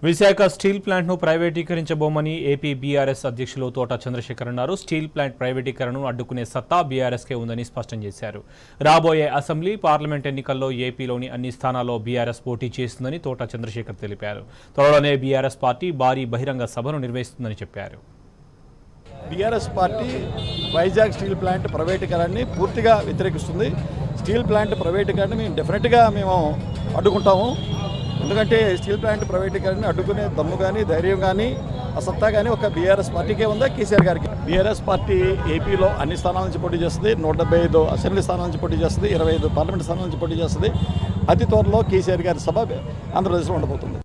Visakha steel ప్లాంట్ను ప్రైవేటీకరించబోమని AP BRS అధ్యక్షులు తోట చంద్రశేఖర్ అన్నారు స్టీల్ ప్లాంట్ ప్రైవేటీకరణను అడ్డుకునే సత్తా బీఆర్ఎస్కే ఉందని స్పష్టం చేశారు రాబోయే అసెంబ్లీ పార్లమెంట్ ఎన్నికల్లో ఏపీలోని అన్ని స్థానాల్లో బీఆర్ఎస్ పోటీ చేస్తుందని తోట చంద్రశేఖర్ తెలిపారు త్వరలోనే బీఆర్ఎస్ పార్టీ భారీ బహిరంగ సభను నిర్వహిస్తుందని చెప్పారు BRS party Vizag steel plant ప్రైవేటీకరణని పూర్తిగా వ్యతిరేకిస్తుంది స్టీల్ ప్లాంట్ ప్రైవేటీకరణ మేము డెఫినెట్గా మేము అడ్డుకుంటాము ఎందుకంటే స్టీల్ ప్లాంట్ ప్రైవేటీకరణని అడ్డుకునే దమ్ము కానీ ధైర్యం కానీ ఆ సత్తా కానీ ఒక బీఆర్ఎస్ పార్టీకే ఉందా కేసీఆర్ గారికి బీఆర్ఎస్ పార్టీ ఏపీలో అన్ని స్థానాల నుంచి పోటీ చేస్తుంది నూట డెబ్బై ఐదు అసెంబ్లీ స్థానాల నుంచి పోటీ చేస్తుంది ఇరవై ఐదు పార్లమెంట్ స్థానాల నుంచి పోటీ చేస్తుంది అతి త్వరలో కేసీఆర్ గారి సభ ఆంధ్రప్రదేశ్లో ఉండబోతుంది